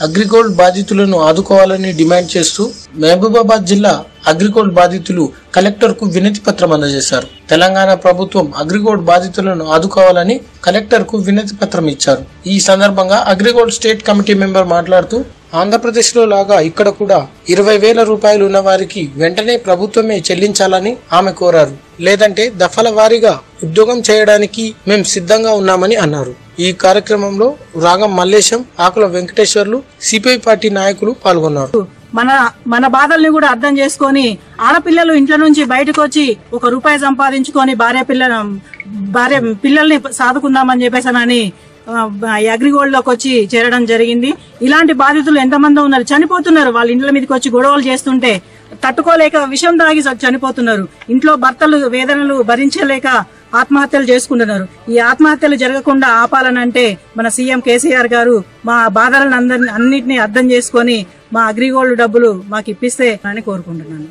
అగ్రిగోల్డ్ బాధితులను ఆదుకోవాలని డిమాండ్ చేస్తూ మహబూబాబాద్ జిల్లా అగ్రిగోల్డ్ బాధితులు కలెక్టర్ కు వినతి పత్రం అందజేశారు తెలంగాణ ప్రభుత్వం అగ్రిగోల్డ్ బాధితులను ఆదుకోవాలని కలెక్టర్ కు వినతి పత్రం ఇచ్చారు ఈ సందర్భంగా అగ్రిగోల్డ్ స్టేట్ కమిటీ మెంబర్ మాట్లాడుతూ ఆంధ్రప్రదేశ్ లో లాగా ఇక్కడ కూడా ఇరవై వేల రూపాయలు ఉన్న వారికి వెంటనే ప్రభుత్వమే చెల్లించాలని ఆమె కోరారు లేదంటే దఫల వారీగా ఉద్యోగం చేయడానికి మేము సిద్ధంగా ఉన్నామని అన్నారు ఈ కార్యక్రమంలో రాగం మల్లేశం ఆకుల వెంకటేశ్వర్లు సిపిఐ పార్టీ నాయకులు పాల్గొన్నారు మన మన బాధల్ని కూడా అర్థం చేసుకొని ఆడపిల్లలు ఇంట్లో నుంచి బయటకు వచ్చి ఒక రూపాయి సంపాదించుకొని భార్య పిల్లల భార్య పిల్లల్ని సాదుకుందామని చెప్పేసానని అగ్రిగోల్డ్ లోకి వచ్చి చేరడం జరిగింది ఇలాంటి బాధితులు ఎంతమంది ఉన్నారు చనిపోతున్నారు వాళ్ళ ఇండ్ల మీదకి వచ్చి గొడవలు చేస్తుంటే తట్టుకోలేక విషం తాగి చ- చనిపోతున్నారు ఇంట్లో భర్తలు వేదనలు భరించలేక ఆత్మహత్యలు చేసుకుంటున్నారు ఈ ఆత్మహత్యలు జరగకుండా ఆపాలనంటే మన సీఎం కేసీఆర్ గారు మా బాధలను అందరిని అన్నిటినీ అర్థం చేసుకొని మా అగ్రిగోల్డ్ డబ్బులు మాకు ఇప్పిస్తే అని కోరుకుంటున్నాను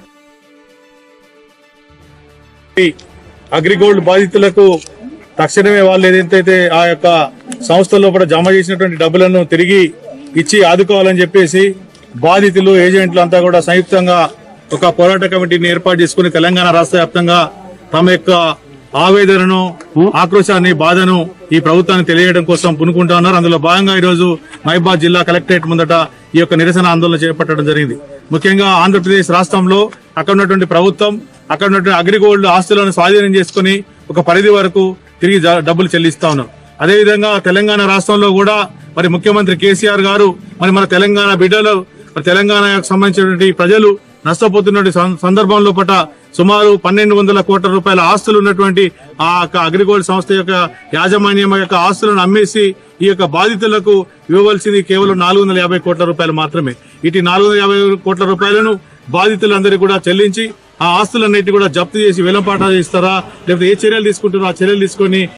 అగ్రిగోల్డ్ బాధితులకు తక్షణమే వాళ్ళు ఏదైతే ఆ యొక్క సంస్థల్లో కూడా జమ చేసినటువంటి డబ్బులను తిరిగి ఇచ్చి ఆదుకోవాలని చెప్పేసి బాధితులు ఏజెంట్లు అంతా కూడా సంయుక్తంగా ఒక పోరాట కమిటీని ఏర్పాటు చేసుకుని తెలంగాణ రాష్ట్ర వ్యాప్తంగా తమ యొక్క ఆవేదనను ఆక్రోశాన్ని బాధను ఈ ప్రభుత్వానికి తెలియడం కోసం పునుకుంటా ఉన్నారు అందులో భాగంగా ఈరోజు మహిబాద్ జిల్లా కలెక్టరేట్ ముందట ఈ యొక్క నిరసన ఆందోళన చేపట్టడం జరిగింది ముఖ్యంగా ఆంధ్రప్రదేశ్ రాష్ట్రంలో అక్కడ ఉన్నటువంటి ప్రభుత్వం అక్కడ ఉన్నటువంటి అగ్రిగోల్డ్ ఆస్తులను స్వాధీనం చేసుకుని ఒక పరిధి వరకు తిరిగి జ- డబ్బులు చెల్లిస్తా ఉన్నారు అదేవిధంగా తెలంగాణ రాష్ట్రంలో కూడా మరి ముఖ్యమంత్రి కేసీఆర్ గారు మరి మన తెలంగాణ బిడ్డలు మరి తెలంగాణకు సంబంధించినటువంటి ప్రజలు నష్టపోతున్న సందర్భంలో పట సుమారు పన్నెండు వందల కోట్ల రూపాయల ఆస్తులు ఉన్నటువంటి ఆ యొక్క అగ్రిగోల్డ్ సంస్థ యొక్క యాజమాన్యం యొక్క ఆస్తులను అమ్మేసి ఈ యొక్క బాధితులకు ఇవ్వవలసింది కేవలం నాలుగు వందల యాభై కోట్ల రూపాయలు మాత్రమే ఇటు నాలుగు వందల యాభై కోట్ల రూపాయలను బాధితులందరికీ కూడా చెల్లించి ఆ ఆస్తులన్నిటి కూడా జప్తు చేసి వేలంపాట చేస్తారా లేకపోతే ఏ చర్యలు తీసుకుంటారో ఆ చర్యలు తీసుకొని